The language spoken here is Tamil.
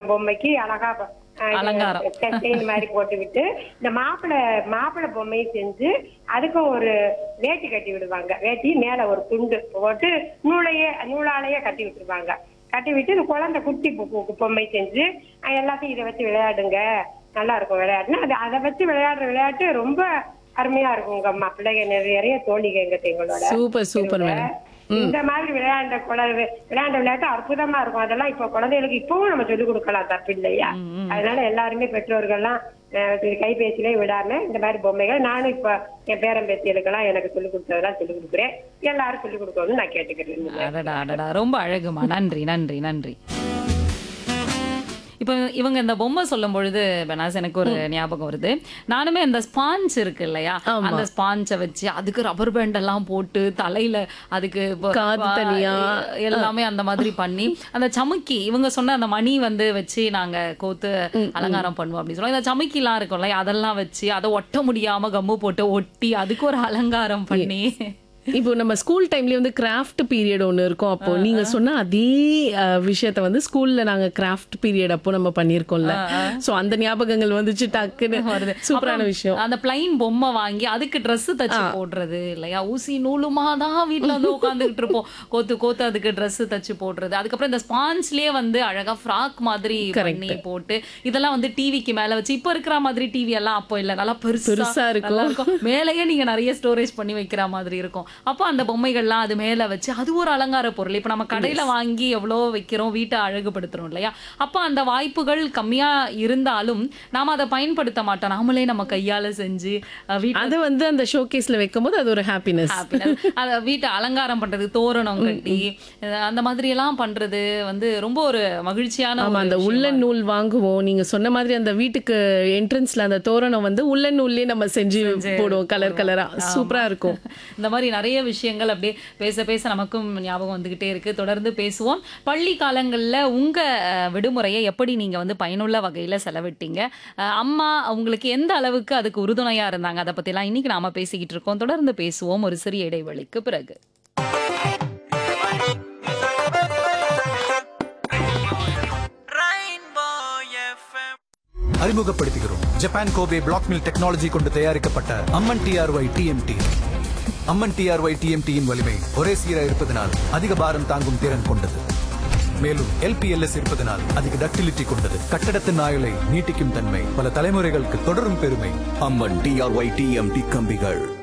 பொம்மைக்கு அழகா ப- அஹ் இது அலங்காரம். செயின் மாதிரி போட்டு விட்டு இந்த மாப்பிள்ளை மாப்பிள்ளை பொம்மையை செஞ்சு அதுக்கும் ஒரு வேட்டி கட்டி விடுவாங்க வேட்டி மேல ஒரு துண்டு போட்டு நூலையே நூலாலேயே கட்டி விட்டுருவாங்க கட்டி விட்டு இந்த குழந்தை குட்டி பொ- பொ- பொம்மை செஞ்சு அஹ் எல்லாத்தையும் இதை வச்சு விளையாடுங்க நல்லா இருக்கும் விளையாடுனா அது அதை வச்சு விளையாடுற விளையாட்டு ரொம்ப அருமையா இருக்கும் உங்க அம்மா பிள்ளைங்க நிறைய நிறைய தோழிங்க எங்க எங்களோட சூப்பர் சூப்பர் மேடம் இந்த மாதிரி விளையாண்ட குழந்தை விளையாண்ட விளையாட்டு அற்புதமா இருக்கும் அதெல்லாம் இப்ப குழந்தைகளுக்கு இப்பவும் நம்ம சொல்லிக் கொடுக்கலாம் தப்பு இல்லையா அதனால எல்லாருமே பெற்றோர்கள்லாம் அஹ், இது கைபேசியிலே விடாம இந்த மாதிரி பொம்மைகள் நானும் இப்ப என் பேரன் பேத்திகளுக்கெல்லாம் எனக்கு சொல்லிக் கொடுத்ததெல்லாம் சொல்லிக் கொடுக்குறேன் எல்லாரும் சொல்லிக் கொடுக்கணும்னு நான் கேட்டுக்கிறேன் அடடா அடடா ரொம்ப அழகுமா நன்றி நன்றி நன்றி இப்போ இவங்க இந்த பொம்மை சொல்லும் பொழுது பெனாஸ் எனக்கு ஒரு ஞாபகம் வருது நானுமே இந்த ஸ்பாஞ்ச் இருக்கு இல்லையா அந்த ஸ்பாஞ்சை வச்சு அதுக்கு ரப்பர் பேண்ட் எல்லாம் போட்டு தலையில அதுக்கு இப்போ- காது தனியா. எல்லாமே அந்த மாதிரி பண்ணி அந்த சமுக்கி இவங்க சொன்ன அந்த மணி வந்து வச்சு நாங்க கோத்து அலங்காரம் பண்ணுவோம் அப்படின்னு சொல்லுவோம் இந்த சமுக்கி எல்லாம் இருக்கும்ல அதெல்லாம் வச்சு அதை ஒட்ட முடியாம கம்மு போட்டு ஒட்டி அதுக்கு ஒரு அலங்காரம் பண்ணி இப்போ நம்ம ஸ்கூல் டைம்லயே வந்து கிராஃப்ட் பீரியட் ஒன்று இருக்கும் அப்போ நீங்க சொன்ன அதே அஹ், விஷயத்த வந்து ஸ்கூல்ல நாங்க கிராஃப்ட் பீரியட் அப்போ நம்ம பண்ணியிருக்கோம்ல சோ அந்த ஞாபகங்கள் வந்துச்சு டக்குன்னு வருது சூப்பரான அப்புறம் விஷயம் அந்த பிளைன் பொம்மை வாங்கி அதுக்கு Dress தச்சு போடுறது இல்லையா ஊசி நூலுமா தான் வீட்ல வந்து உட்காந்துக்கிட்டு இருப்போம் கோத்து கோத்து அதுக்கு Dress தச்சு போடுறது அதுக்கப்புறம் இந்த ஸ்பான்ஸ்லயே வந்து அழகா ஃப்ராக் மாதிரி பண்ணி போட்டு இதெல்லாம் வந்து டிவிக்கு மேல வச்சு இப்ப இருக்கிற மாதிரி டிவி எல்லாம் அப்போ இல்ல நல்லா பெருசா பெருசா இருக்கும். நல்லா மேலேயே நீங்க நிறைய ஸ்டோரேஜ் பண்ணி வைக்கிற மாதிரி இருக்கும் அப்போ அந்த பொம்மைகள்லாம் அது மேல வச்சு அது ஒரு அலங்கார பொருள் இப்ப நம்ம கடையில வாங்கி எவ்வளோ வைக்கிறோம் வீட்டை அழகுபடுத்துறோம் இல்லையா அப்போ அந்த வாய்ப்புகள் கம்மியா இருந்தாலும் நாம அதை பயன்படுத்த மாட்டோம் நாமளே நம்ம கையால செஞ்சு அஹ், வீட்டு அது வந்து அந்த ஷோகேஸ்ல வைக்கும்போது அது ஒரு ஹாப்பினஸ் happiness. அத வீட்டை அலங்காரம் பண்றது தோரணம் கட்டி அஹ், அந்த மாதிரி எல்லாம் பண்றது வந்து ரொம்ப ஒரு மகிழ்ச்சியான ஆமா ஒரு அந்த விஷயமா உள்ளன் நூல் வாங்குவோம் நீங்க சொன்ன மாதிரி அந்த வீட்டுக்கு என்ட்ரன்ஸ்ல அந்த தோரணம் வந்து உள்ளன் நூல்லயே நம்ம செஞ்சு போடுவோம் கலர் கலரா சூப்பரா இருக்கும் இந்த மாதிரி நிறைய விஷயங்கள் அப்படியே பேச பேச நமக்கும் ஞாபகம் வந்துகிட்டே இருக்கு தொடர்ந்து பேசுவோம் பள்ளி காலங்கள்ல உங்க அஹ், விடுமுறையை எப்படி நீங்க வந்து பயனுள்ள வகையில செலவிட்டீங்க அஹ், அம்மா உங்களுக்கு எந்த அளவுக்கு அதுக்கு உறுதுணையா இருந்தாங்க அதை பத்தி எல்லாம் இன்னைக்கு நாம பேசிக்கிட்டு இருக்கோம் தொடர்ந்து பேசுவோம் ஒரு சிறிய இடைவெளிக்கு பிறகு அறிமுகப்படுத்துகிறோம் Japan Kobe black mill technology கொண்டு தயாரிக்கப்பட்ட Amman TRY TMT Amman TRY டிஎம்டியின் வலிமை ஒரே சீராக இருப்பதனால் அதிக பாரம் தாங்கும் திறன் கொண்டது மேலும் எல்பிஎல்எஸ் இருப்பதனால் அதிக டக்டிலிட்டி கொண்டது கட்டடத்தின் ஆயுளை நீட்டிக்கும் தன்மை பல தலைமுறைகளுக்கு தொடரும் பெருமை அம்மன் டிஆர்ஒய் டிஎம்டி கம்பிகள்